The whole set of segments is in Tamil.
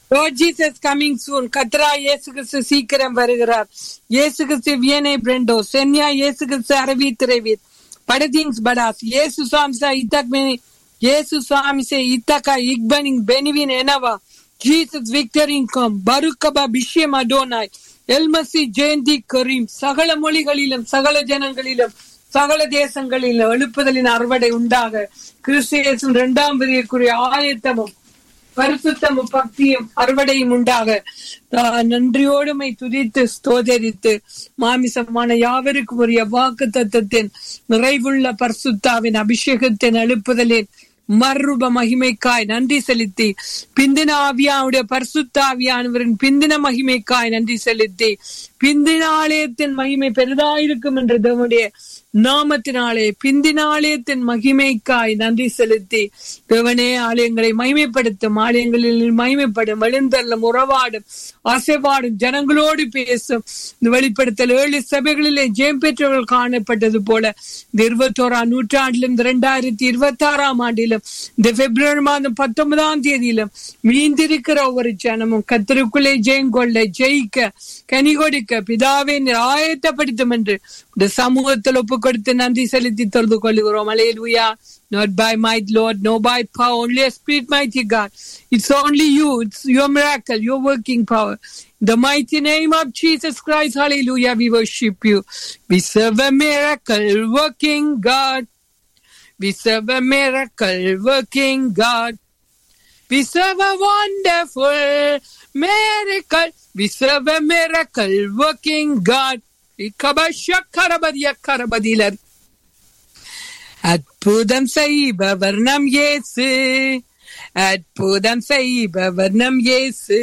Lord Jesus coming soon. கத்ரா இயேசு கிறிஸ்து சீக்கிரம் வருகிறார் இயேசு கிறிஸ்து வியனை பிரண்டோ சென்யா இயேசு கிறிஸ்து அரவித் ரவித் படதிங்ஸ் படாஸ் இயேசு சாம்சா இத்தக் மெனி இயேசு சாமிசே இத்தகா இக்பனிங் பெனிவின் எனவா ஜீசஸ் விக்டரிங் கம் பருக்கபா பிஷ்யம் அடோனாய் எல்மசி ஜெயந்தி கரீம் சகல மொழிகளிலும் சகல ஜனங்களிலும் சகல தேசங்களிலும் எழுப்புதலின் அறுவடை உண்டாக கிறிஸ்து இயேசுவின் இரண்டாம் பெரியக்குரிய ஆயத்தமும் பரிசுத்தமும் பக்தியும் அறுவடையும் உண்டாக நான் நன்றியோடுமை துதித்து ஸ்தோதரித்து மாமிசமான யாவருக்கும் உரிய வாக்கு தத்தத்தின் நிறைவுள்ள பரிசுத்தாவின் அபிஷேகத்தின் எழுப்புதலின் மறுரூப மகிமைக்காய் நன்றி செலுத்தி பிந்தின ஆவியாவுடைய பரிசுத்த ஆவியானவரின் பிந்தின மகிமைக்காய் நன்றி செலுத்தி பிந்தின ஆலயத்தின் மகிமை பெரிதாயிருக்கும் என்று தேவனுடைய நாமத்தினாலே பிந்தின ஆலயத்தின் மகிமைக்காய் நன்றி செலுத்தி தேவனே ஆலயங்களை மகிமைப்படுத்தும் ஆலயங்களில் மகிமைப்படும் எழுந்தள்ளும் உறவாடும் அசைவாடும் ஜனங்களோடு பேசும் இந்த வெளிப்படுத்தல் ஏழு சபைகளிலே ஜெயம் பெற்றவர்கள் காணப்பட்டது போல இந்த இருபத்தோராம் நூற்றாண்டிலும் இந்த இரண்டாயிரத்தி இருபத்தி ஆறாம் ஆண்டிலும் இந்த பிப்ரவரி மாதம் பத்தொன்பதாம் தேதியிலும் மீந்திருக்கிற ஒவ்வொரு ஜனமும் கத்தருக்குள்ளே ஜெயங்கொள்ள ஜெயிக்க கனி கொடுக்க பிதாவை நீர் ஆயத்தப்படுத்தும் என்று இந்த சமூகத்தில் ஒப்பு கொடுத்து நன்றி செலுத்தி தொழுது கொள்கிறோம் அலையலுயா not by might, Lord, no by power, only a spirit, mighty God. It's only you, it's your miracle, your working power. In the mighty name of Jesus Christ, hallelujah, we worship you. We serve a miracle working God. We serve a miracle working God. We serve a wonderful miracle. We serve a miracle working God. Ikabashakarabadia அற்புதம் செய்பவர் நம் இயேசு அற்புதம் செய்பவர் நம் இயேசு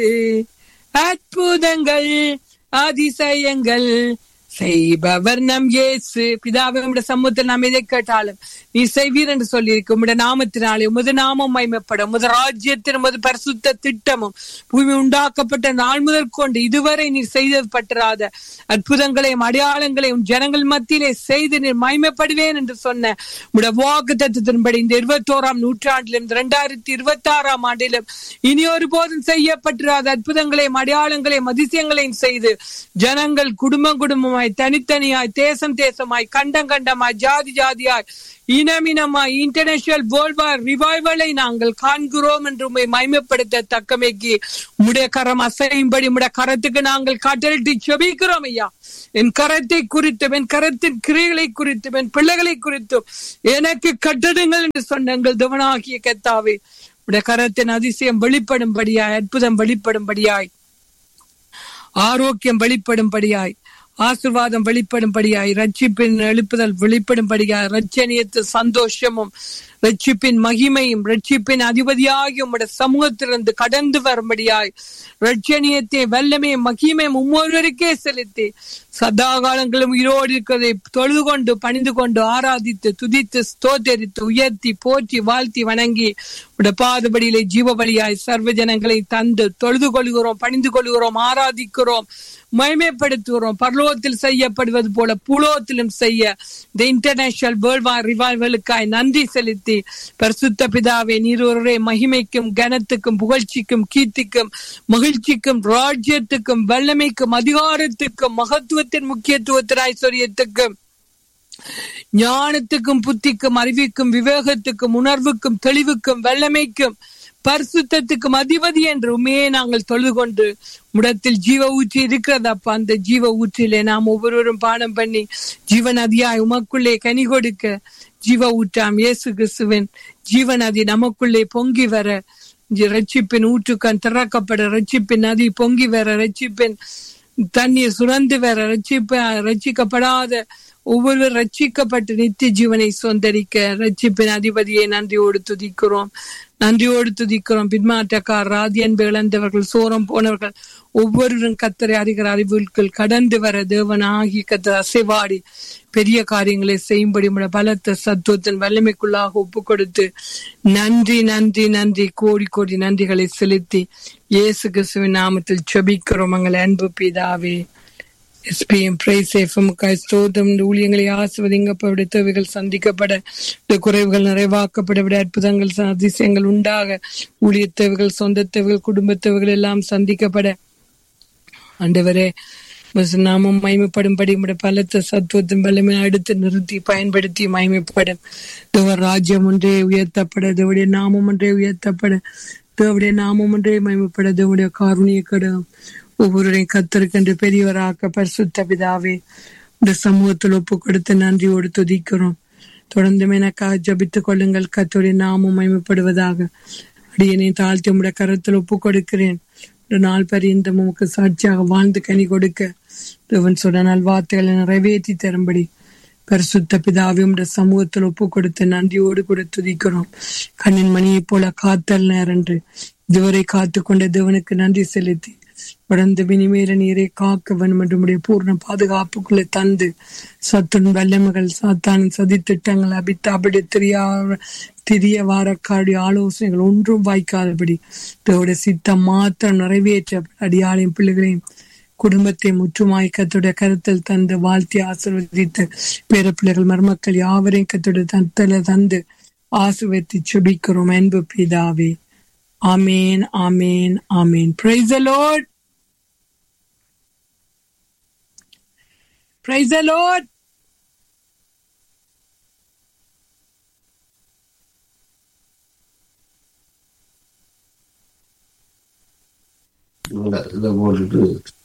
அற்புதங்கள் அதிசயங்கள் செய்பவர் நம் இயேசு பிதாவே உம்முடைய சமூகத்தில் நாம் எதை கேட்டாலும் நீ செய்வீர் என்று சொல்லியிருக்கு உம்முடைய நாமத்தினாலே உமது நாமம் மைமப்படும் உமது ராஜ்யத்தின் உமது பரிசுத்த திட்டமும் பூமி உண்டாக்கப்பட்ட நாள் முதல் கொண்டு இதுவரை நீர் செய்தப்பட்டிராத அற்புதங்களையும் அடையாளங்களையும் ஜனங்கள் மத்தியிலே செய்து நீர் மைமைப்படுவேன் என்று சொன்ன உடைய வாக்கு தத்துவத்தின்படி இந்த இருபத்தோராம் நூற்றாண்டிலும் இந்த இரண்டாயிரத்தி இருபத்தி ஆறாம் ஆண்டிலும் இனி ஒருபோதும் செய்யப்பட்டிராத அற்புதங்களையும் அடையாளங்களையும் அதிசயங்களையும் செய்து ஜனங்கள் குடும்பம் குடும்பமாய் தனித்தனியாய் தேசம் தேசமாய் கண்டம் கண்டமாய் ஜாதி ஜாதியாய் இனமினமாய் இன்டர்நேஷனல் வேர்ல்ட் ரிவைவலை நாங்கள் காண்கிறோம் என்று உண்மை மைமைப்படுத்த தக்கமைக்கு உடைய கரம் அசையும்படி உடைய கரத்துக்கு நாங்கள் கட்டளிட்டு செபிக்கிறோம் ஐயா என் கரத்தை குறித்தும் என் கரத்தின் கிரைகளை குறித்தும் என் பிள்ளைகளை குறித்தும் எனக்கு கட்டடுங்கள் என்று சொன்ன எங்கள் துவனாகிய கத்தாவே உடைய கரத்தின் அதிசயம் வெளிப்படும்படியாய் அற்புதம் வெளிப்படும்படியாய் ஆரோக்கியம் வெளிப்படும்படியாய் ஆசிர்வாதம் வெளிப்படும்படியாய் ரட்சிப்பின் எழுப்புதல் வெளிப்படும்படியாய் ரட்சணியத்து சந்தோஷமும் ரட்சிப்பின் மகிமையும் ரட்சிப்பின் அதிபதியாகி உம்முடைய சமூகத்திலிருந்து கடந்து வரும்படியாய் ரட்சணியத்தை வல்லமையும் மகிமையும் உம்மொருவருக்கே செலுத்தி சதா காலங்களும் உயிரோடு இருக்கிறதை தொழுது கொண்டு பணிந்து கொண்டு ஆராதித்து துதித்து ஸ்தோத்தரித்து உயர்த்தி போற்றி வாழ்த்தி வணங்கி உடைய பாதபடியிலே ஜீவபலியாய் சர்வ ஜனங்களை தந்து தொழுது கொள்கிறோம் பணிந்து கொள்கிறோம் ஆராதிக்கிறோம் மகிமைப்படுத்துகிறோம் பரலோகத்தில் செய்யப்படுவது போல புலோகத்திலும் செய்ய இந்த இன்டர்நேஷனல் வேர்ல்ட் வார் ரிவால்வலுக்காய் நன்றி செலுத்தி பரிசுத்த பிதாவை நீரொருவரே மகிமைக்கும் கனத்துக்கும் புகழ்ச்சிக்கும் கீர்த்திக்கும் மகிழ்ச்சிக்கும் ராஜ்யத்துக்கும் வல்லமைக்கும் அதிகாரத்துக்கும் மகத்துவத்தின் முக்கியத்துவத்தின் ஐஸ்வர்யத்துக்கும் ஞானத்துக்கும் புத்திக்கும் அறிவிக்கும் விவேகத்துக்கும் உணர்வுக்கும் தெளிவுக்கும் வல்லமைக்கும் பரிசுத்தத்துக்கும் அதிபதி என்று உண்மையே நாங்கள் தொழுது கொண்டு முடத்தில் ஜீவ ஊற்றி இருக்கிறது அப்ப அந்த ஜீவ ஊற்றிலே நாம் ஒவ்வொருவரும் பானம் பண்ணி ஜீவன் அதியாய் உமக்குள்ளே கனி கொடுக்க ஜீவ ஊற்றாம் இயேசு கிறிஸ்துவின் ஜீவநதி நமக்குள்ளே பொங்கி வர ரட்சிப்பின் ஊற்றுக்கண் திறக்கப்பட ரட்சிப்பின் நதி பொங்கி வர ரட்சிப்பின் தண்ணீர் சுரந்து வர ரட்சிப்ப ரட்சிக்கப்படாத ஒவ்வொரு ரட்சிக்கப்பட்டு நித்திய ஜீவனை சொந்தரிக்க ரட்சிப்பின் அதிபதியை நன்றியோடு துதிக்கிறோம் நன்றியோடு துதிக்கிறோம் பின்மாற்றக்கார் ராதி அன்பு இழந்தவர்கள் சோரம் போனவர்கள் ஒவ்வொருவரும் கத்தரை அறிகிற அறிவுகள் கடந்து வர தேவன் ஆகி கத்தர் அசைவாடி பெரிய காரியங்களை செய்யும்படி உடைய பலத்த சத்துவத்தின் வல்லமைக்குள்ளாக ஒப்பு கொடுத்து நன்றி நன்றி நன்றி கோடி கோடி நன்றிகளை செலுத்தி இயேசு கிறிஸ்துவின் நாமத்தில் செபிக்கிறோம் எங்கள் அன்பு பிதாவே எஸ்பிஎம் பிரைஸ் எஃப்எம்காய் ஸ்தோத்திரம் இந்த ஊழியங்களை ஆசிர்வதிங்கப்பட தேவைகள் சந்திக்கப்பட இந்த குறைவுகள் நிறைவாக்கப்பட விட அற்புதங்கள் அதிசயங்கள் உண்டாக ஊழிய தேவைகள் சொந்த தேவைகள் குடும்ப தேவைகள் எல்லாம் சந்திக்கப்பட ஆண்டவரே நாமம் மகிமைப்படும்படி உடைய பலத்த சத்துவத்தின் பலமே அடுத்து நிறுத்தி பயன்படுத்தி மகிமைப்படும் தேவர் ராஜ்யம் ஒன்றே உயர்த்தப்பட தேவடைய நாமம் ஒன்றே உயர்த்தப்பட தேவடைய நாமம் ஒன்றே மகிமைப்பட தேவடைய காரணிய கடம் ஒவ்வொருவரையும் கத்தருக்கென்று பெரியவராக்க பரிசுத்த பிதாவே இந்த சமூகத்தில் ஒப்பு கொடுத்து நன்றியோடு துதிக்கிறோம் தொடர்ந்து எனக்காக ஜபித்துக் கொள்ளுங்கள் கத்தோடைய நாமம் மகிமைப்படுவதாக அடியனை தாழ்த்தி உடைய கரத்தில் ஒப்பு கொடுக்கிறேன் ஒரு நாள் பரியந்த உமக்கு சாட்சியாக வாழ்ந்து கனி கொடுக்க தேவன் சொன்ன நல் வார்த்தைகளை நிறைவேற்றி தரும்படி பரிசுத்த பிதாவை உடைய சமூகத்தில் ஒப்பு கொடுத்து நன்றியோடு கூட துதிக்கிறோம் கண்ணின் மணியைப் போல காத்தல் நேரன்று இதுவரை காத்து கொண்ட தேவனுக்கு நன்றி செலுத்தி தொடர்ந்து வினிமேல நீரை காக்க வேண்டும் என்று பூர்ண பாதுகாப்புக்குள்ளே தந்து சத்துன் வல்லமைகள் சாத்தானின் சதி திட்டங்கள் அபித்த அப்படி திரியா திரிய வாரக்காடி ஆலோசனைகள் ஒன்றும் வாய்க்காதபடி இதோட சித்தம் மாத்திரம் நிறைவேற்ற அடியாளையும் பிள்ளைகளையும் குடும்பத்தை முற்றுமாய் கத்துடைய கருத்தில் தந்து வாழ்த்தி ஆசிர்வதித்து பேர பிள்ளைகள் மருமக்கள் யாவரையும் கத்துடைய தத்தல தந்து ஆசிர்வதித்து செபிக்கிறோம் அன்பு பிதாவே ஆமேன் ஆமேன் ஆமேன் praise the Lord Praise the Lord. இதை போட்டுட்டு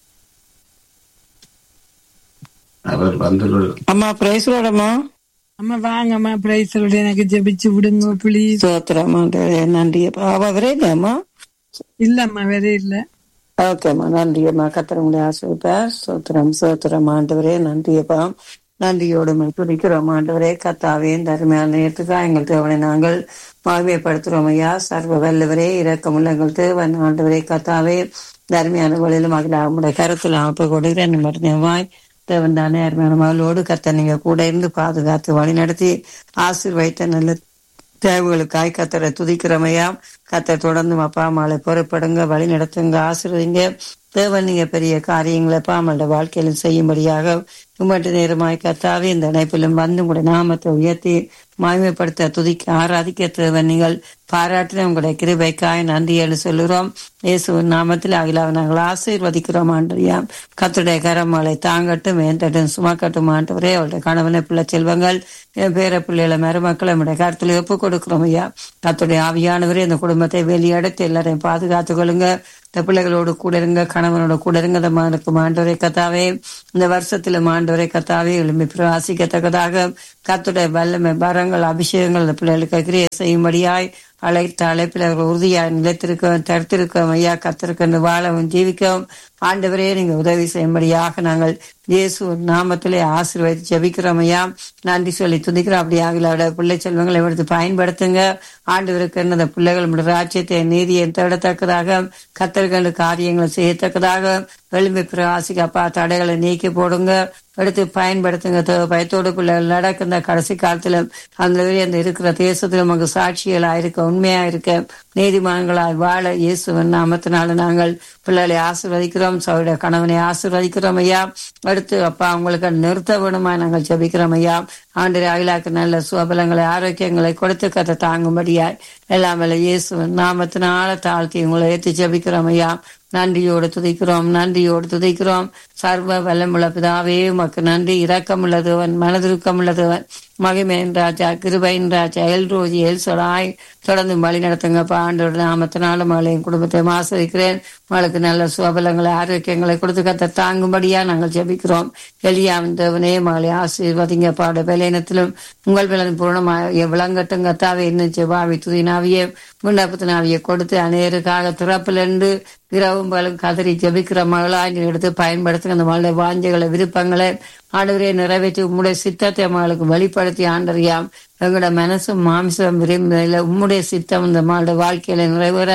அவர் வந்து அம்மா பிரைஸ்லோடம்மா அம்மா வாங்கம்மா பிரைஸ் எனக்கு ஜெபிச்சு விடுங்க ப்ளீஸ் சோத்திரம்மா நன்றி அவ வரேங்கம்மா இல்லம்மா வேற இல்ல ஓகேம்மா நன்றியம்மா கத்திரமுடைய ஆசிரியர் சோத்திரம் சோத்திரம் ஆண்டவரே நன்றியப்பா நன்றியோடு துடிக்கிறோம் ஆண்டவரே கத்தாவே இந்த அருமையான நேரத்துக்கு எங்கள் தேவனை நாங்கள் மகிமைப்படுத்துறோம் ஐயா சர்வ வல்லவரே இரக்கமுள்ள எங்கள் தேவன் ஆண்டவரே கத்தாவே இந்த அருமையான வழியிலும் மகள் அவங்களுடைய கருத்தில் அமைப்பு கொடுக்கிறேன் மருந்தவாய் தேவன் தானே அருமையான மகளோடு கத்த நீங்க கூட இருந்து பாதுகாத்து வழி நடத்தி ஆசீர்வைத்த நல்ல தேவைகளுக்காய் கத்தரை துதிக்கிறமையா கத்தை தொடர்ந்து அப்பா அம்மாவை பொறுப்படுங்க வழி நடத்துங்க ஆசிர்வதிங்க தேவன் நீங்க பெரிய காரியங்களை அப்பா அம்மாவோட வாழ்க்கையில செய்யும்படியாக உமட்டு நேரமாய் கத்தாவே இந்த இணைப்பிலும் வந்து உங்களுடைய நாமத்தை உயர்த்தி மகிமைப்படுத்த துதிக்க ஆராதிக்க தேவன் நீங்கள் பாராட்டின உங்களுடைய கிருபைக்காய் நன்றி என்று சொல்லுறோம் இயேசுவின் நாமத்தில் அகிலாவை நாங்கள் ஆசீர்வதிக்கிறோம் ஆண்டறியா கத்துடைய கரமலை தாங்கட்டும் ஏந்தட்டும் சுமக்கட்டும் ஆண்டவரே அவருடைய கணவனை பிள்ளை செல்வங்கள் என் பேர பிள்ளைகளை மருமக்களை நம்முடைய கருத்துல ஒப்பு கொடுக்கிறோம் ஐயா கத்துடைய ஆவியானவரே இந்த குடும்பத்தை வெளியெடுத்து எல்லாரையும் பாதுகாத்துக் கொள்ளுங்க இந்த பிள்ளைகளோடு கூட இருங்க கணவனோட கூட இருங்க இந்த மகனுக்கு மாண்டவரை கத்தாவே இந்த வருஷத்துல மாண்டவரை கத்தாவே எழும்பி பிரவாசிக்கத்தக்கதாக கத்துடைய வல்லமை வரங்கள் அபிஷேகங்கள் இந்த பிள்ளைகளுக்கு கிரியை செய்யும்படியாய் அழைத்த அழைப்பில் அவர்கள் உறுதியாய் நிலைத்திருக்கவும் தடுத்திருக்கவும் ஐயா கத்திருக்கின்ற வாழவும் ஜீவிக்கவும் ஆண்டவரே நீங்க உதவி செய்யும்படியாக நாங்கள் இயேசு நாமத்திலே ஆசீர்வதி ஜபிக்கிறோம் ஐயா நன்றி சொல்லி துதிக்கிறோம் அப்படி ஆகலோட பிள்ளை செல்வங்களை எடுத்து பயன்படுத்துங்க ஆண்டவருக்கு அந்த பிள்ளைகள் ராஜ்யத்தை நீதியை தேடத்தக்கதாக கத்தர்கள் காரியங்களை செய்யத்தக்கதாக எளிமை பிரவாசிக்கு அப்பா தடைகளை நீக்கி போடுங்க எடுத்து பயன்படுத்துங்க பயத்தோடு பிள்ளைகள் நடக்கின்ற கடைசி காலத்துல அந்த அந்த இருக்கிற தேசத்துல நமக்கு சாட்சிகளா இருக்க உண்மையா இருக்க நீதிமான்களாய் வாழ இயேசுவன் நாமத்தினால நாங்கள் பிள்ளைகளை ஆசிர்வதிக்கிறோம் சவுடைய கணவனை ஆசிர்வதிக்கிறோம் ஐயா அடுத்து அப்பா அவங்களுக்கு நிறுத்த வேணுமா நாங்கள் ஜபிக்கிறோம் ஐயா ஆண்டு அகிலாக்கு நல்ல சுபலங்களை ஆரோக்கியங்களை கொடுத்து கதை தாங்கும்படியாய் எல்லாம் இயேசுவன் நாமத்தினால தாழ்த்தி உங்களை ஏற்றி ஜபிக்கிறோம் ஐயா நன்றியோடு துதிக்கிறோம் நன்றியோடு துதிக்கிறோம் சர்வ வல்லமுள்ள பிதாவே உமக்கு நன்றி இரக்கமுள்ள தேவன் மனதிருக்கமுள்ள தேவன் மகிமேன் ராஜா கிருபைன் ராஜா எல் ரோஜி எல் சொலாய் தொடர்ந்து வழி நடத்துங்கப்பா ஆண்டோட நாமத்தினால மகளையும் குடும்பத்தை ஆசிரிக்கிறேன் மகளுக்கு நல்ல சுபலங்களை ஆரோக்கியங்களை கொடுத்து கத்த தாங்கும்படியா நாங்கள் ஜெபிக்கிறோம் எளியாவின் தேவனே மகளை ஆசீர்வதிங்க பாட பலனத்திலும் உங்கள் பலன் பூர்ணமாக விளங்கட்டும் கத்தாவே இன்னும் செவ்வாவி துதினாவியே விண்ணப்பத்தினாவியை கொடுத்து அநேருக்காக திறப்பிலிருந்து இரவும் பகலும் கதறி ஜபிக்கிற மகளாய் எடுத்து பயன்படுத்துங்க அந்த மகளுடைய வாஞ்சைகளை விருப்பங்களை ஆண்டவரே நிறைவேற்றி உம்முடைய சித்தத்தை மகளுக்கு வெளிப்படுத்தி ஆண்டறியாம் எங்களோட மனசும் மாம்சம் விரும்பில உம்முடைய சித்தம் இந்த மகளுடைய வாழ்க்கையில நிறைவேற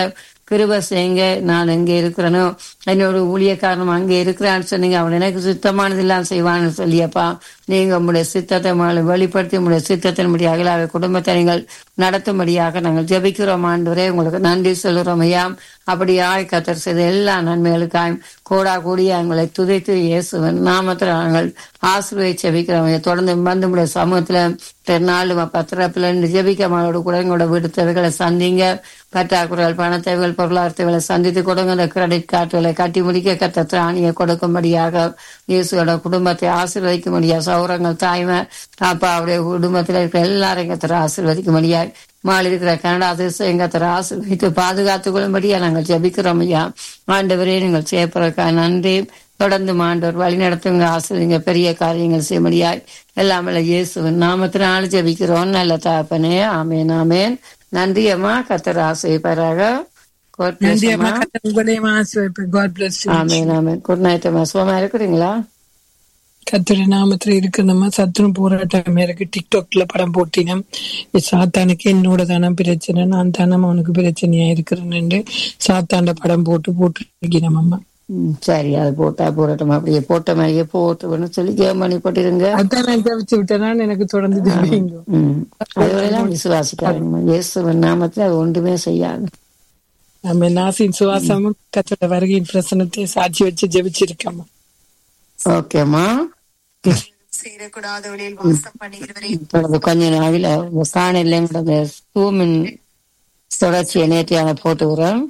கிருப செய்யுங்க நான் எங்க இருக்கிறேனோ என்னோட ஊழியக்காரனும் அங்கே இருக்கிறான்னு சொன்னீங்க அவன் எனக்கு சுத்தமானதெல்லாம் செய்வான்னு சொல்லியப்பா நீங்க உங்களுடைய சித்தத்தை மகளை வெளிப்படுத்தி உங்களுடைய சித்தத்தின்படி அகலாக குடும்பத்தை நீங்கள் நடத்தும்படியாக நாங்கள் ஜெபிக்கிறோம் ஆண்டவரே உங்களுக்கு நன்றி சொல்கிறோம் ஐயா அப்படியாய் கத்தர் செய்த எல்லா நன்மைகளுக்காயும் கோடா கூடிய எங்களை துதைத்து இயேசுவன் நாமத்தில் நாங்கள் ஆசிர்வதி ஜெபிக்கிறோம் ஐயா தொடர்ந்து வந்து உங்களுடைய சமூகத்துல நாலு பத்திரப்புல ஜெபிக்க மகளோட கூட எங்களோட வீடு தேவைகளை சந்திங்க பற்றாக்குறைகள் பண தேவைகள் பொருளாதார தேவைகளை சந்தித்து கொடுங்க இந்த கிரெடிட் கார்டுகளை கட்டி முடிக்க கத்த திராணியை கொடுக்கும்படியாக இயேசுவோட குடும்பத்தை ஆசீர்வதிக்கும்படியாக சௌரங்கள் தாய்மை அப்பா அவருடைய குடும்பத்தில் இருக்கிற எல்லாரையும் கத்திர ஆசீர்வதிக்கும்படியாக மாறி இருக்கிற கனடா தேசம் எங்க தர ஆசீர்வதித்து பாதுகாத்துக் கொள்ளும்படியா நாங்கள் ஜெபிக்கிறோம் ஐயா ஆண்டவரே நீங்கள் செய்யப்படுறதுக்காக நன்றி தொடர்ந்து மாண்டவர் வழி நடத்துங்க ஆசிரியங்க பெரிய காரியங்கள் செய்யும்படியாய் எல்லாமே இயேசுவின் நாமத்தினால ஜெபிக்கிறோம் நல்ல தாப்பனே ஆமேன் ஆமேன் நன்றி அம்மா கத்தர் ஆசைப்பராக நன்றி அம்மா கத்தர் உங்களையும் ஆசிர்வதிப்பார். God bless you. ஆமேன் ஆமேன் குட் நைட் அம்மா சுகமா இருக்கிறீங்களா கத்திர நாமத்துல இருக்கணுமா சத்துரு போராட்டம் இருக்கு டிக்டாக்ல படம் போட்டினம் சாத்தானுக்கு என்னோட தானம் பிரச்சனை நான் தானம் அவனுக்கு பிரச்சனையா இருக்கிறேன்னு சாத்தாண்ட படம் போட்டு போட்டு இருக்கிறோம் அம்மா ம், சரி அது போட்டா போடட்டும் அப்படியே போட்ட மாதிரியே போட்டு சொல்லி கேம் பண்ணி போட்டிருங்க அதான் நான் ஜபிச்சு விட்டேன்னா எனக்கு தொடர்ந்து தெரியுங்க ம் அதுவரையெல்லாம் விசுவாசிக்காதுங்கம்மா இயேசுவின் நாமத்துல அது ஒன்றுமே செய்யாது நம்ம நாசின் சுவாசமும் கத்தோட வருகையின் பிரசனத்தை சாட்சி வச்சு ஜெபிச்சிருக்கோம் ஓகேம்மா சேரக்கூடாதவளில் வாசம் பண்ணுகிறவரே தொடர்ந்து கொஞ்ச நாளில் இந்த காணொலிங்களோட சூமின் தொடர்ச்சியை நேற்றையான போட்டுக்கிறோம்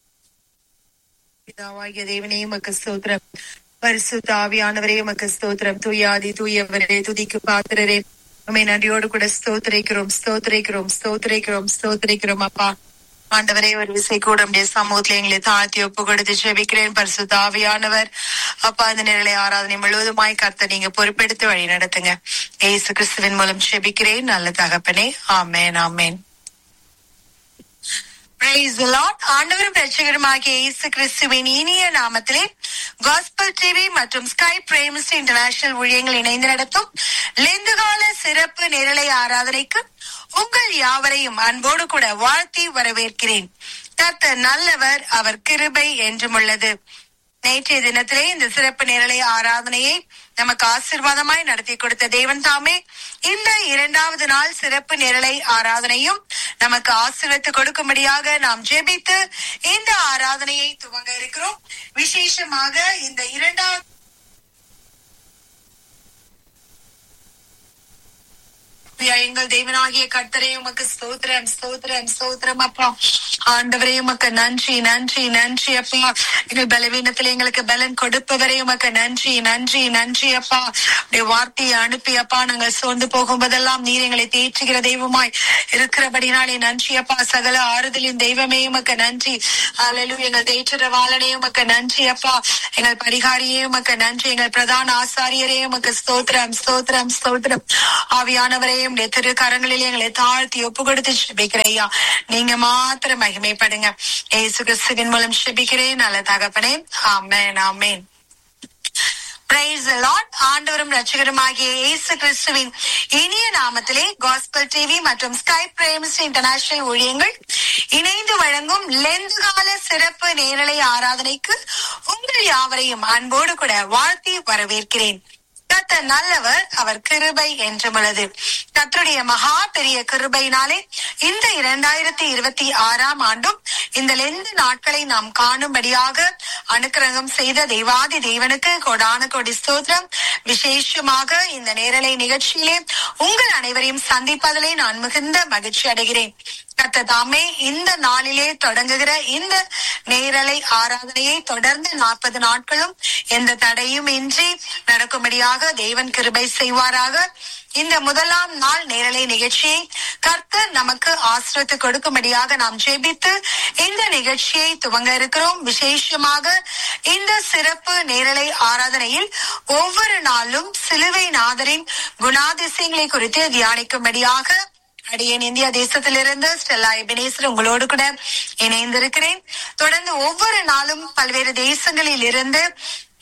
பிதாவாகிய தேவனே உமக்கு ஸ்தோத்திரம் பரிசுத்த ஆவியானவரே உமக்கு ஸ்தோத்திரம் தூயாதி தூயவரே துதிக்கு பாத்திரரே உமை நன்றியோடு கூட ஸ்தோத்திரிக்கிறோம் ஸ்தோத்திரிக்கிறோம் ஸ்தோத்திரிக்கிறோம் ஸ்தோத்திரிக்கிறோம் அப்பா ஆண்டவரே ஒரு விசை கூட உடைய சமூகத்துல எங்களை தாழ்த்தி ஒப்பு கொடுத்து ஜெபிக்கிறேன் பரிசுத்த ஆவியானவர் அப்பா இந்த நிலை ஆராதனை முழுவதுமாய் கர்த்த நீங்க பொறுப்பெடுத்து வழி நடத்துங்க ஏசு கிறிஸ்துவின் மூலம் ஜெபிக்கிறேன் நல்ல தகப்பனே ஆமேன் ஆமேன் Praise the Lord. ஆண்டவரும் ரட்சகருமாகிய இயேசு கிறிஸ்துவின் இனிய நாமத்திலே காஸ்பல் டிவி மற்றும் ஸ்கை பிரேமிஸ் இன்டர்நேஷனல் ஊழியங்கள் இணைந்து நடத்தும் லெந்துகால சிறப்பு நேரலை ஆராதனைக்கு உங்கள் யாவரையும் அன்போடு கூட வாழ்த்தி வரவேற்கிறேன் கர்த்தர் நல்லவர் அவர் கிருபை என்றும் உள்ளது நேற்றைய தினத்திலே இந்த சிறப்பு நேரலை ஆராதனையை நமக்கு ஆசீர்வாதமாய் நடத்தி கொடுத்த தேவன் தாமே இந்த இரண்டாவது நாள் சிறப்பு நேரலை ஆராதனையும் நமக்கு ஆசீர்வத்து கொடுக்கும்படியாக நாம் ஜெபித்து இந்த ஆராதனையை துவங்க இருக்கிறோம் விசேஷமாக இந்த இரண்டாவது எங்கள் தேவனாகிய கர்த்தரே உமக்கு ஸ்தோத்திரம் ஸ்தோத்திரம் ஸ்தோத்திரம் அப்பா ஆண்டவரே உமக்கு நன்றி நன்றி நன்றி அப்பா எங்கள் பலவீனத்தில் எங்களுக்கு பலன் கொடுப்பவரே உமக்கு நன்றி நன்றி நன்றி அப்பா உடைய வார்த்தையை அனுப்பி அப்பா நாங்கள் சோர்ந்து போகும்போதெல்லாம் நீர் எங்களை தேற்றுகிற தெய்வமாய் இருக்கிறபடினாலே நன்றி அப்பா சகல ஆறுதலின் தெய்வமே உமக்கு நன்றி அலலு எங்கள் தேற்றுற வாழனே உமக்கு நன்றி அப்பா எங்கள் பரிகாரியே உமக்கு நன்றி எங்கள் பிரதான ஆசாரியரே உமக்கு ஸ்தோத்திரம் ஸ்தோத்திரம் ஸ்தோத்திரம் ஆவியானவரே உடைய திரு கரங்களில் எங்களை தாழ்த்தி ஒப்பு கொடுத்து ஜெபிக்கிறையா நீங்க மாத்திரம் மகிமைப்படுங்க ஏசு கிறிஸ்துவின் மூலம் ஜெபிக்கிறேன் நல்ல தகப்பனே ஆமென் ஆமென் பிரைஸ் லார்ட் ஆண்டவரும் ரட்சகருமாகிய இயேசு கிறிஸ்துவின் இனிய நாமத்திலே காஸ்பல் டிவி மற்றும் ஸ்கை பிரேம்ஸ் இன்டர்நேஷனல் ஊழியங்கள் இணைந்து வழங்கும் லெந்து கால சிறப்பு நேரலை ஆராதனைக்கு உங்கள் யாவரையும் அன்போடு கூட வாழ்த்தி வரவேற்கிறேன் கர்த்தர் நல்லவர் அவர் கிருபை என்றுமுள்ளது கர்த்தருடைய மகா பெரிய கிருபையினாலே இந்த இரண்டாயிரத்தி இருபத்தி ஆறாம் ஆண்டும் இந்த லெந்து நாட்களை நாம் காணும்படியாக அனுக்கிரகம் செய்த தெய்வாதி தேவனுக்கு கொடான கொடி ஸ்தோத்திரம் விசேஷமாக இந்த நேரலை நிகழ்ச்சியிலே உங்கள் அனைவரையும் சந்திப்பதிலே நான் மிகுந்த மகிழ்ச்சி அடைகிறேன் கர்த்தர் தாமே இந்த நாளிலே தொடங்குகிற இந்த நேரலை ஆராதனையை தொடர்ந்து நாற்பது நாட்களும் எந்த தடையும் இன்றி நடக்கும்படியாக தேவன் கிருபை செய்வாராக இந்த முதலாம் நாள் நேரலை நிகழ்ச்சியை கர்த்தர் நமக்கு ஆசிரியத்து கொடுக்கும்படியாக நாம் ஜெபித்து இந்த நிகழ்ச்சியை துவங்க இருக்கிறோம் விசேஷமாக இந்த சிறப்பு நேரலை ஆராதனையில் ஒவ்வொரு நாளும் சிலுவை நாதரின் குணாதிசயங்களை குறித்து தியானிக்கும்படியாக அடியேன் இந்தியா தேசத்திலிருந்து ஸ்டெல்லா எபினேசர் உங்களோடு கூட இணைந்திருக்கிறேன் தொடர்ந்து ஒவ்வொரு நாளும் பல்வேறு தேசங்களில் இருந்து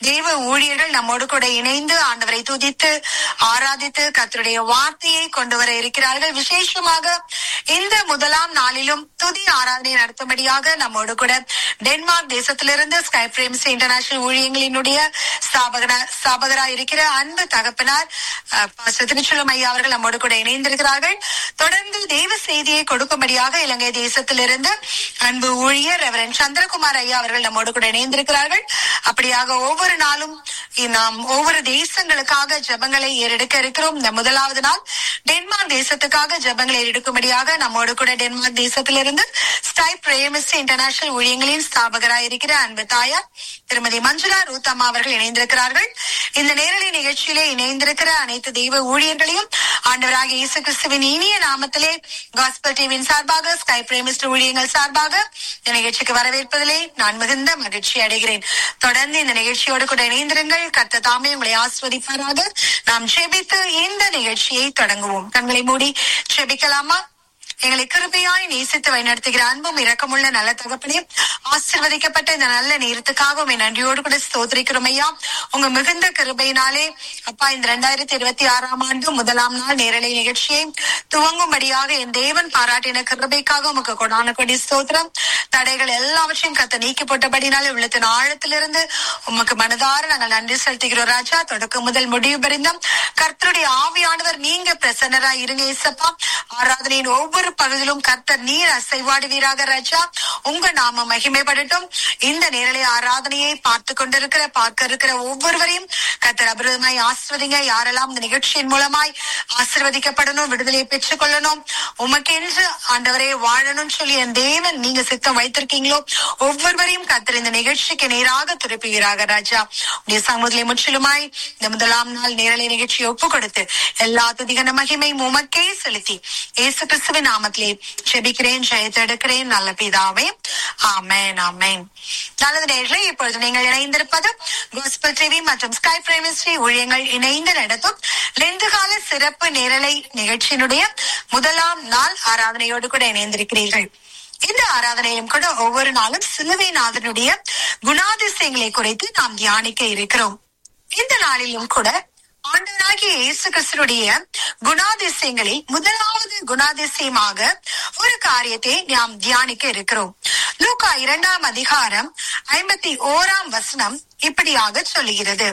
தேவ ஊழியர்கள் நம்மோடு கூட இணைந்து ஆண்டவரை துதித்து ஆராதித்து கர்த்தருடைய வார்த்தையை கொண்டு வர இருக்கிறார்கள் விசேஷமாக இந்த முதலாம் நாளிலும் துதி ஆராதனை நடத்தும்படியாக நம்மோடு கூட டென்மார்க் தேசத்திலிருந்து ஸ்கை பிரேம்ஸ் இன்டர்நேஷனல் ஊழியங்களினுடைய ஸ்தாபகரா ஸ்தாபகராக இருக்கிற அன்பு தகப்பனார் திருச்சலம் ஐயா அவர்கள் நம்மோடு கூட இணைந்திருக்கிறார்கள் தொடர்ந்து தெய்வ செய்தியை கொடுக்கும்படியாக இலங்கை தேசத்திலிருந்து அன்பு ஊழியர் ரெவரன் சந்திரகுமார் ஐயா அவர்கள் நம்மோடு கூட இணைந்திருக்கிறார்கள் அப்படியாக ஒவ்வொரு நாளும் நாம் ஒவ்வொரு தேசங்களுக்காக ஜபங்களை ஏறெடுக்க இருக்கிறோம் இந்த முதலாவது நாள் டென்மார்க் தேசத்துக்காக ஜபங்களை ஏறெடுக்கும்படியாக நம்மோடு கூட டென்மார்க் தேசத்திலிருந்து ஸ்டை பிரேமிஸ்ட் இன்டர்நேஷனல் ஊழியங்களின் ஸ்தாபகராக இருக்கிற அன்பு தாயார் திருமதி மஞ்சுளா ரூத்தம்மா அவர்கள் இணைந்திருக்கிறார்கள் இந்த நேரடி நிகழ்ச்சியிலே இணைந்திருக்கிற அனைத்து தெய்வ ஊழியர்களையும் ஆண்டவராக இயேசு கிறிஸ்துவின் இனிய நாமத்திலே காஸ்பல் டிவியின் சார்பாக ஸ்கை பிரேமிஸ்ட் ஊழியங்கள் சார்பாக இந்த நிகழ்ச்சிக்கு வரவேற்பதிலே நான் மிகுந்த மகிழ்ச்சி அடைகிறேன் தொடர்ந்து இந்த நிகழ்ச்சியோடு கூட இணைந்திருங்கள் கர்த்த தாமே உங்களை ஆஸ்வதிப்பாராக நாம் ஜெபித்து இந்த நிகழ்ச்சியை தொடங்குவோம் கண்களை மூடி ஜெபிக்கலாமா எங்களை கிருபையாய் நேசித்து வழிநடத்துகிற அன்பும் இரக்கமுள்ள நல்ல தகப்பனே ஆசிர்வதிக்கப்பட்ட இந்த நல்ல நேரத்துக்காக உண்மை நன்றியோடு கூட ஸ்தோத்திரிக்கிறோம் ஐயா உங்க மிகுந்த கிருபையினாலே அப்பா இந்த ரெண்டாயிரத்தி இருபத்தி ஆறாம் ஆண்டு முதலாம் நாள் நேரலை நிகழ்ச்சியை துவங்கும்படியாக என் தேவன் பாராட்டின கிருபைக்காக உமக்கு கொடான கொடி ஸ்தோத்திரம் தடைகள் எல்லாவற்றையும் கத்த நீக்கி போட்டபடினாலே உள்ளத்தின் ஆழத்திலிருந்து உமக்கு மனதார நாங்கள் நன்றி செலுத்துகிறோம் ராஜா தொடக்கம் முதல் முடிவு பரிந்தம் கர்த்தருடைய ஆவியானவர் நீங்க பிரசன்னரா இருங்க இசப்பா ஆராதனையின் ஒவ்வொரு பகுதியிலும் கர்த்தர் நீர் அசைவாடுவீராக ராஜா உங்க நாம மகிமைப்படட்டும் இந்த நேரலை ஆராதனையை பார்த்து கொண்டிருக்கிற பார்க்க இருக்கிற ஒவ்வொருவரையும் கர்த்தர் அபிரதமாய் ஆசிர்வதிங்க யாரெல்லாம் இந்த நிகழ்ச்சியின் மூலமாய் ஆசிர்வதிக்கப்படணும் விடுதலையை பெற்றுக் கொள்ளணும் உமக்கென்று ஆண்டவரே வாழணும் சொல்லி என் தேவன் நீங்க சித்தம் வைத்திருக்கீங்களோ ஒவ்வொருவரையும் கர்த்தர் இந்த நிகழ்ச்சிக்கு நேராக திருப்புவீராக ராஜா உடைய சமூகத்திலே முற்றிலுமாய் இந்த முதலாம் நாள் நேரலை நிகழ்ச்சியை ஒப்பு கொடுத்து எல்லா துதிகன மகிமை உமக்கே செலுத்தி இயேசு கிறிஸ்துவின் நாமத்திலே ஜெபிக்கிறேன் ஜெயத்தெடுக்கிறேன் நல்ல பிதாவே ஆமேன் ஆமேன் நல்லது நேர்களே இப்பொழுது நீங்கள் இணைந்திருப்பது கோஸ்பல் டிவி மற்றும் ஸ்கை பிரைமஸ்ரீ ஊழியங்கள் இணைந்து நடத்தும் லெந்து கால சிறப்பு நேரலை நிகழ்ச்சியினுடைய முதலாம் நாள் ஆராதனையோடு கூட இணைந்திருக்கிறீர்கள் இந்த ஆராதனையிலும் கூட ஒவ்வொரு நாளும் சிலுவை நாதனுடைய குணாதிசயங்களை குறித்து நாம் தியானிக்க இருக்கிறோம் இந்த நாளிலும் கூட ஆண்டவராகிய இயேசு கிறிஸ்துடைய குணாதிசயங்களில் முதலாவது குணாதிசயமாக ஒரு காரியத்தை நாம் தியானிக்க இருக்கிறோம் லூக்கா இரண்டாம் அதிகாரம் ஐம்பத்தி ஓராம் வசனம் இப்படியாக சொல்லுகிறது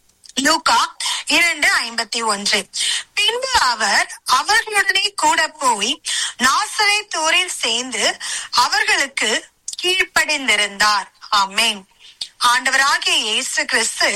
லூக்கா இரண்டு ஐம்பத்தி ஒன்று பின்பு அவர் அவர்களுடனே கூட போய் நாசரை தோரில் சேர்ந்து அவர்களுக்கு கீழ்ப்படிந்திருந்தார் ஆமேன் ஆண்டவராகிய இயேசு கிறிஸ்து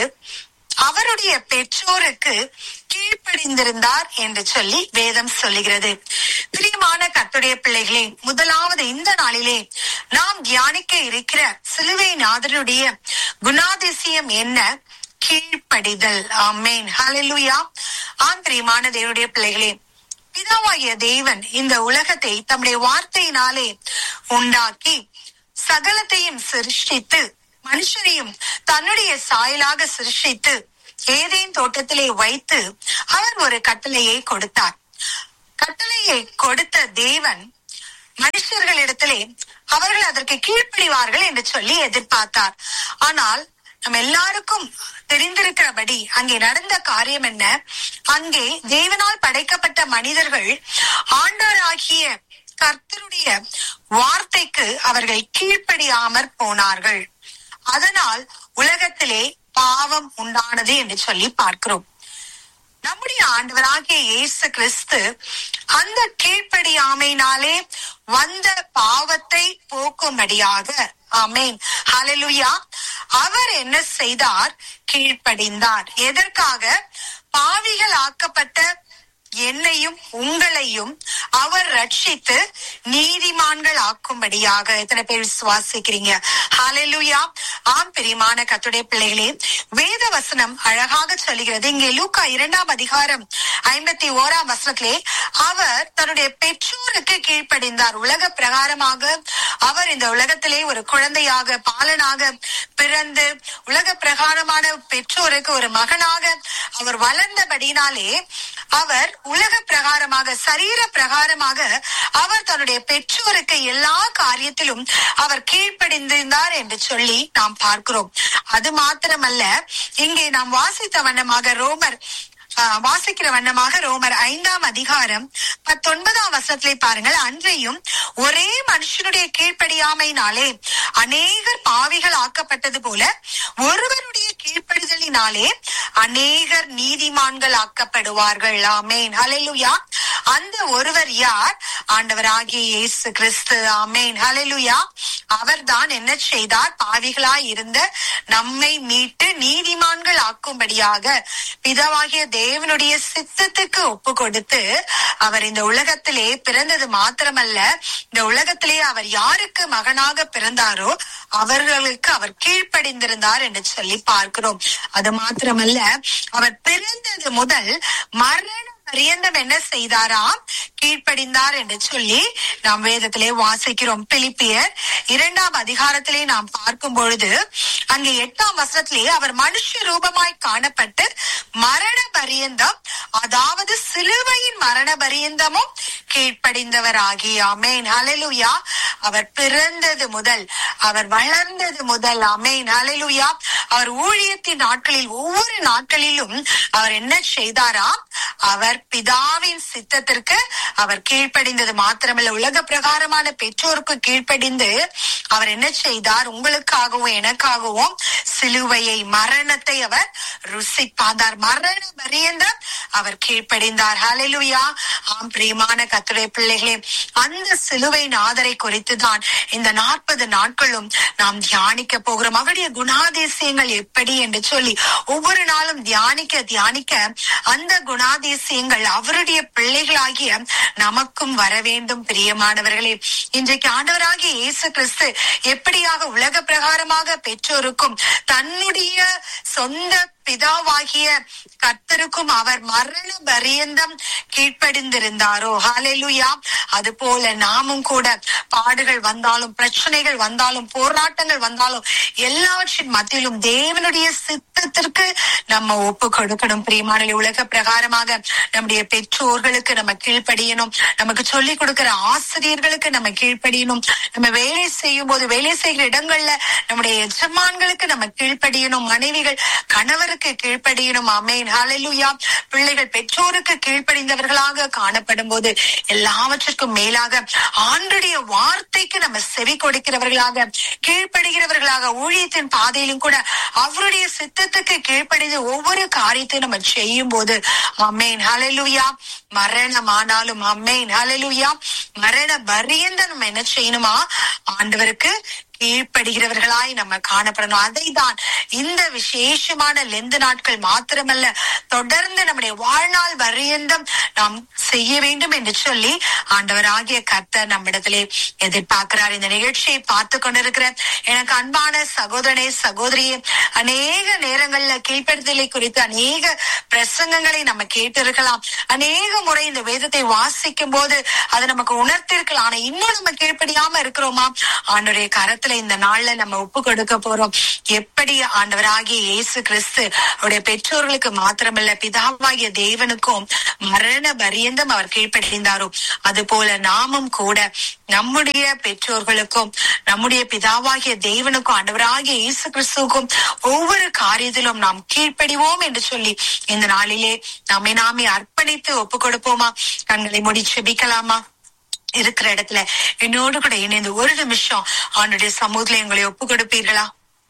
அவருடைய பெற்றோருக்கு கீழ்ப்படிந்திருந்தார் என்று சொல்லி வேதம் சொல்லுகிறது பிரியமான கத்துடைய பிள்ளைகளே முதலாவது இந்த நாளிலே நாம் தியானிக்க இருக்கிற சிலுவை நாதனுடைய குணாதிசயம் என்ன கீழ்ப்படிதல் ஆமேன் ஹalleluya ஆம் பிரியமான தேவனுடைய பிள்ளைகளே பிதாவாகிய தேவன் இந்த உலகத்தை தம்முடைய வார்த்தையினாலே உண்டாக்கி சகலத்தையும் சிருஷ்டித்து மனுஷரையும் தன்னுடைய சாயலாக சிருஷ்டித்து ஏதேன் தோட்டத்திலே வைத்து அவர் ஒரு கட்டளையை கொடுத்தார் கட்டளையை கொடுத்த தேவன் மனுஷர்களிடத்திலே அவர்கள் அதற்கு கீழ்ப்படிவார்கள் என்று சொல்லி எதிர்பார்த்தார் ஆனால் நம்ம எல்லாருக்கும் தெரிந்திருக்கிறபடி அங்கே நடந்த காரியம் என்ன அங்கே தேவனால் படைக்கப்பட்ட மனிதர்கள் ஆண்டவராகிய கர்த்தருடைய வார்த்தைக்கு அவர்கள் கீழ்ப்படியாமற் போனார்கள் அதனால் உலகத்திலே பாவம் உண்டானது என்று சொல்லி பார்க்கிறோம் நம்முடைய ஆண்டவராகிய இயேசு கிறிஸ்து அந்த கீழ்ப்படியாமையினாலே வந்த பாவத்தை போக்கும்படியாக ஆமேன் ஹalleluya அவர் என்ன செய்தார் கீழ்ப்படிந்தார் எதற்காக பாவிகள் ஆக்கப்பட்ட என்னையும் உங்களையும் அவர் ரட்சித்து நீதிமான்கள் ஆக்கும்படியாக எத்தனை பேர் விசுவாசிக்கிறீங்க ஹalleluya ஆம் பிரியமான கத்துடைய பிள்ளைகளே வேத வசனம் அழகாக சொல்லுகிறது இங்கே லூக்கா இரண்டாம் அதிகாரம் ஐம்பத்தி ஓராம் வசனத்திலே அவர் தன்னுடைய பெற்றோருக்கு கீழ்ப்படிந்தார் உலக பிரகாரமாக அவர் இந்த உலகத்திலே ஒரு குழந்தையாக பாலனாக பிறந்து உலக பிரகாரமான பெற்றோருக்கு ஒரு மகனாக அவர் வளர்ந்தபடினாலே அவர் உலக பிரகாரமாக சரீர பிரகாரமாக அவர் தன்னுடைய பெற்றோருக்கு எல்லா காரியத்திலும் அவர் கீழ்ப்படிந்திருந்தார் இருந்தார் என்று சொல்லி நாம் பார்க்கிறோம் அது மாத்திரமல்ல இங்கே நாம் வாசித்த வண்ணமாக ரோமர் ஆஹ், வாசிக்கிற வண்ணமாக ரோமர் ஐந்தாம் அதிகாரம் பத்தொன்பதாம் வசனத்திலே பாருங்கள் அன்றையும் ஒரே மனுஷனுடைய கீழ்ப்படியாமையினாலே அநேகர் பாவிகள் ஆக்கப்பட்டது போல ஒருவருடைய கீழ்ப்படிதலினாலே அநேகர் நீதிமான்கள் ஆக்கப்படுவார்கள் ஆமேன் ஹalleluya அந்த ஒருவர் யார் ஆண்டவராகிய இயேசு கிறிஸ்து ஆமேன் ஹalleluya அவர்தான் என்ன செய்தார் பாவிகளாய் இருந்த நம்மை மீட்டு நீதிமான்கள் ஆக்கும்படியாக பிதாவாகிய தேவனுடைய சித்தத்துக்கு ஒப்பு கொடுத்து அவர் இந்த உலகத்திலே பிறந்தது மாத்திரமல்ல இந்த உலகத்திலே அவர் யாருக்கு மகனாக பிறந்தாரோ அவர்களுக்கு அவர் கீழ்ப்படிந்திருந்தார் என்று சொல்லி பார்க்கிறோம் அது மாத்திரமல்ல அவர் பிறந்தது முதல் மரண பரியந்தம் என்ன செய்தாராம் கீழ்ப்படிந்தார் என்று சொல்லி நாம் வேதத்திலே வாசிக்கிறோம் பிலிப்பியர் இரண்டாம் அதிகாரத்திலே நாம் பார்க்கும் பொழுது அங்கே எட்டாம் வசனத்திலே அவர் மனுஷ ரூபமாய் காணப்பட்டு மரண பரியந்தம் அதாவது சிலுவையின் மரண பரியந்தமும் கீழ்ப்படிந்தவராகி அமேன் ஹalleluya அவர் பிறந்தது முதல் அவர் வளர்ந்தது முதல் அமேன் ஹalleluya அவர் ஊழியத்தின் நாட்களில் ஒவ்வொரு நாட்களிலும் அவர் என்ன செய்தாராம் அவர் பிதாவின் சித்தத்திற்கு அவர் கீழ்ப்படிந்தது மாத்திரமல்ல உலக பிரகாரமான பெற்றோருக்கு கீழ்ப்படிந்து அவர் என்ன செய்தார் உங்களுக்காகவும் எனக்காகவும் சிலுவையை மரணத்தை அவர் ருசி பார்த்தார் மரண பரியந்தம் அவர் கீழ்ப்படிந்தார் ஹalleluya ஆம் பிரியமான கத்துடைய பிள்ளைகளே அந்த சிலுவை நாதரை குறித்து தான் இந்த நாற்பது நாட்களும் நாம் தியானிக்க போகிறோம் அவருடைய குணாதிசயங்கள் எப்படி என்று சொல்லி ஒவ்வொரு நாளும் தியானிக்க தியானிக்க அந்த குணாதிசயங்கள் அவருடைய பிள்ளைகளாகிய நமக்கும் வர வேண்டும் பிரியமானவர்களே இன்றைக்கு ஆண்டவராகிய இயேசு கிறிஸ்து எப்படியாக உலக பிரகாரமாக பெற்றோருக்கும் தன்னுடைய சொந்த பிதாவாகிய கர்த்தருக்கும் அவர் மரண பரியந்தம் கீழ்ப்படிந்திருந்தாரோ ஹalleluya அது போல நாமும் கூட பாடுகள் வந்தாலும் பிரச்சனைகள் வந்தாலும் போராட்டங்கள் வந்தாலும் எல்லாவற்றின் மத்தியிலும் தேவனுடைய சித்தத்திற்கு நம்ம ஒப்பு கொடுக்கணும் பிரியமான உலக பிரகாரமாக நம்முடைய பெற்றோர்களுக்கு நம்ம கீழ்ப்படியணும் நமக்கு சொல்லிக் கொடுக்கிற ஆசிரியர்களுக்கு நம்ம கீழ்ப்படியணும் நம்ம வேலை செய்யும் போது வேலை செய்கிற இடங்கள்ல நம்முடைய எஜமான்களுக்கு நம்ம கீழ்ப்படியணும் மனைவிகள் கணவருக்கு கீழ்ப்படியணும் அமேன் ஹalleluya பிள்ளைகள் பெற்றோருக்கு கீழ்ப்படிந்தவர்களாக காணப்படும் போது எல்லாவற்றிற்கும் மேலாக ஆண்டுடைய வார்த்தைக்கு நம்ம செவி கொடுக்கிறவர்களாக கீழ்ப்படுகிறவர்களாக ஊழியத்தின் பாதையிலும் கூட அவருடைய சித்தத்துக்கு கீழ்ப்படிந்து ஒவ்வொரு காரியத்தையும் நம்ம செய்யும் போது அமேன் ஹalleluya மரணமானாலும் அம்மேன் ஹalleluya மரண பரியந்த நம்ம என்ன செய்யணுமா ஆண்டவருக்கு கீழ்ப்படுகிறவர்களாய் நம்ம காணப்படணும் அதை தான் இந்த விசேஷமான லெந்து நாட்கள் மாத்திரமல்ல தொடர்ந்து நம்முடைய வாழ்நாள் வரியந்தம் நாம் செய்ய வேண்டும் என்று சொல்லி ஆண்டவராகிய கர்த்தர் நம்மிடத்திலே எதிர்பார்க்கிறார் இந்த நிகழ்ச்சியை பார்த்து கொண்டிருக்கிற எனக்கு அன்பான சகோதரனே சகோதரியே அநேக நேரங்கள்ல கீழ்ப்படுத்தலை குறித்து அநேக பிரசங்கங்களை நம்ம கேட்டிருக்கலாம் அநேக முறை இந்த வேதத்தை வாசிக்கும் போது அது நமக்கு உணர்த்திருக்கலாம் ஆனா இன்னும் நம்ம கீழ்ப்படியாம இருக்கிறோமா ஆண்டுடைய கரத்துல இந்த நாள்ல நம்ம ஒப்பு கொடுக்க போறோம் எப்படி ஆண்டவராகிய இயேசு கிறிஸ்து அவருடைய பெற்றோர்களுக்கு மாத்திரமல்ல பிதாவாகிய தேவனுக்கும் மரண பரியந்தம் அவர் கீழ்ப்படிந்தாரோ அது போல நாமும் கூட நம்முடைய பெற்றோர்களுக்கும் நம்முடைய பிதாவாகிய தேவனுக்கும் ஆண்டவராகிய இயேசு கிறிஸ்துவுக்கும் ஒவ்வொரு காரியத்திலும் நாம் கீழ்ப்படிவோம் என்று சொல்லி இந்த நாளிலே நம்மை நாமே அர்ப்பணித்து ஒப்பு கொடுப்போமா கண்களை முடி செபிக்கலாமா இருக்கிற இடத்துல என்னோடு கூட இணைந்து ஒரு நிமிஷம் அவனுடைய சமூகத்துல எங்களை ஒப்பு கொடுப்பீர்களா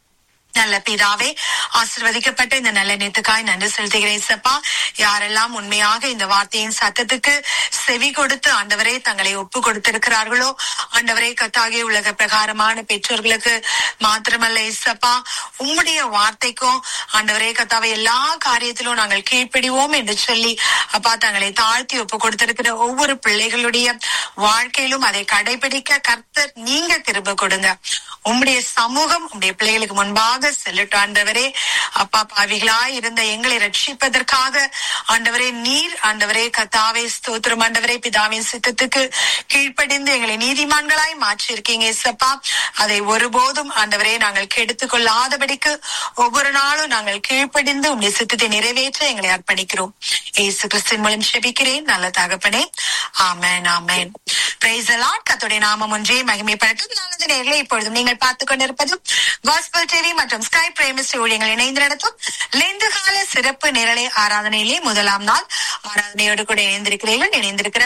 நல்ல பிதாவே ஆசிர்வதிக்கப்பட்ட இந்த நல்ல நேத்துக்காய் நன்றி செலுத்துகிறேன் சப்பா யாரெல்லாம் உண்மையாக இந்த வார்த்தையின் சத்தத்துக்கு செவி கொடுத்து ஆண்டவரே தங்களை ஒப்பு கொடுத்திருக்கிறார்களோ ஆண்டவரே கத்தாகிய உலக பிரகாரமான பெற்றோர்களுக்கு மாத்திரமல்ல இசப்பா உம்முடைய வார்த்தைக்கும் ஆண்டவரே கத்தாவை எல்லா காரியத்திலும் நாங்கள் கீழ்ப்படிவோம் என்று சொல்லி அப்பா தங்களை தாழ்த்தி ஒப்பு கொடுத்திருக்கிற ஒவ்வொரு பிள்ளைகளுடைய வாழ்க்கையிலும் அதை கடைபிடிக்க கர்த்தர் நீங்க திரும்ப கொடுங்க உம்முடைய சமூகம் உம்முடைய பிள்ளைகளுக்கு முன்பாக செல்லட்டும் ஆண்டவரே அப்பா பாவிகளாய் இருந்த எங்களை ரட்சிப்பதற்காக ஆண்டவரே நீர் ஆண்டவரே கத்தாவே ஸ்தோத்திரம் ஆண்டவரே பிதாவின் சித்தத்துக்கு கீழ்ப்படிந்து எங்களை நீதிமான்களாய் மாற்றிருக்கீங்க இசப்பா அதை ஒருபோதும் ஆண்டவரே நாங்கள் கெடுத்துக் கொள்ளாதபடிக்கு ஒவ்வொரு நாளும் நாங்கள் கீழ்ப்படிந்து உம்முடைய சித்தத்தை நிறைவேற்ற எங்களை அர்ப்பணிக்கிறோம் ஏசு கிறிஸ்தின் மூலம் செபிக்கிறேன் நல்ல தகப்பனே ஆமென் ஆமென் பிரைஸ் லார்ட் கத்துடைய நாமம் ஒன்றே மகிமைப்படுத்தும் நல்லது நேர்களை இப்பொழுதும் நீங்கள் பார்த்துக் கொண்டிருப்பது காஸ்பல் டிவி மற்றும் ஸ்கை பிரேமிஸ்ட் ஊழியங்கள் இணைந்து நடத்தும் லெந்து கால சிறப்பு நிரலை ஆராதனையிலே முதலாம் நாள் ஆராதனையோடு கூட இணைந்திருக்கிறீர்கள் இணைந்திருக்கிற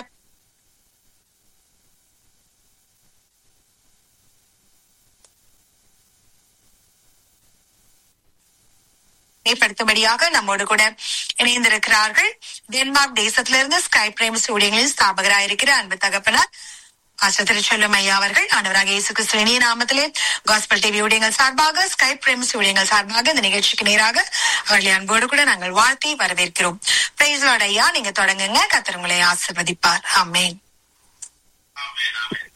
மேம்படுத்தும்படியாக நம்மோடு கூட இணைந்திருக்கிறார்கள் டென்மார்க் தேசத்திலிருந்து ஸ்கை பிரைம் ஸ்டூடியோங்களின் ஸ்தாபகராயிருக்கிற அன்பு தகப்பனார் ஆசிரியர் திருச்செல்லும் ஐயா அவர்கள் ஆண்டவராக இயேசு கிறிஸ்து இனிய நாமத்திலே காஸ்பல் டிவி ஊழியங்கள் சார்பாக ஸ்கை பிரைம் ஊழியங்கள் சார்பாக இந்த நிகழ்ச்சிக்கு நேராக அவர்களை அன்போடு கூட நாங்கள் வாழ்த்தி வரவேற்கிறோம் பிரைஸ் லார்ட் ஐயா நீங்க தொடங்குங்க கத்தர் உங்களை ஆசிர்வதிப்பார் ஆமென் ஆமென், ஆமென்.